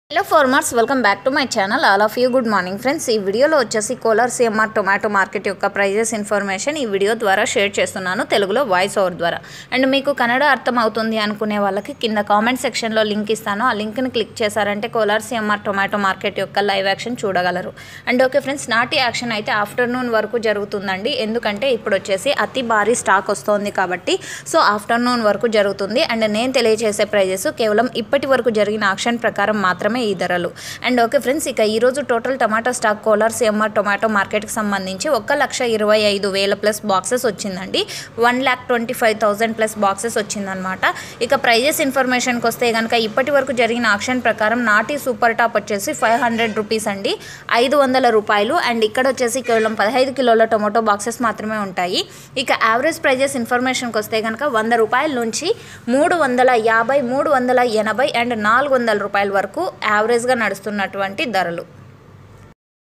hello farmers welcome back to my channel all of you good morning friends ఈ వీడియోలో వచ్చేసి Kolar CMR tomato market యొక్క prices information ఈ video ద్వారా share చేస్తున్నాను తెలుగులో వాయిస్ ఓవర్ ద్వారా అండ్ మీకు కన్నడ అర్థం అవుతుంది అనుకునే వాళ్ళకి కింద కామెంట్ సెక్షన్లో లింక్ ఇస్తాను ఆ లింక్ని క్లిక్ చేశారంటే కోలార్ సిఎంఆర్ టొమాటో మార్కెట్ యొక్క లైవ్ యాక్షన్ చూడగలరు అండ్ ఓకే ఫ్రెండ్స్ నాటి యాక్షన్ అయితే ఆఫ్టర్నూన్ వరకు జరుగుతుందండి ఎందుకంటే ఇప్పుడు వచ్చేసి అతి భారీ స్టాక్ వస్తోంది కాబట్టి సో ఆఫ్టర్నూన్ వరకు జరుగుతుంది అండ్ నేను తెలియజేసే ప్రైజెస్ కేవలం ఇప్పటి వరకు జరిగిన ఆక్షన్ ప్రకారం మాత్రమే ఈ ధరలు అండ్ ఓకే ఫ్రెండ్స్ ఇక ఈరోజు total tomato stock Kolar CMR tomato మార్కెట్కి సంబంధించి ఒక లక్ష ఇరవై ఐదు వేల ప్లస్ బాక్సెస్ వచ్చిందండి one lakh twenty five thousand plus boxes వచ్చిందనమాట ఇక ప్రైజెస్ ఇన్ఫర్మేషన్కి వస్తే కనుక ఇప్పటి వరకు జరిగిన ఆక్షన్ ప్రకారం నాటి సూపర్ టాప్ వచ్చేసి ఫైవ్ హండ్రెడ్ రూపీస్ అండి ఐదు వందల రూపాయలు అండ్ ఇక్కడ వచ్చేసి కేవలం పదహైదు కిలోల టొమాటో బాక్సెస్ మాత్రమే ఉంటాయి ఇక యావరేజ్ ప్రైజెస్ ఇన్ఫర్మేషన్కి వస్తే కనుక వంద రూపాయల నుంచి మూడు వందల యాభై మూడు వందల ఎనభై అండ్ నాలుగు వందల రూపాయల వరకు యావరేజ్గా నడుస్తున్నటువంటి ధరలు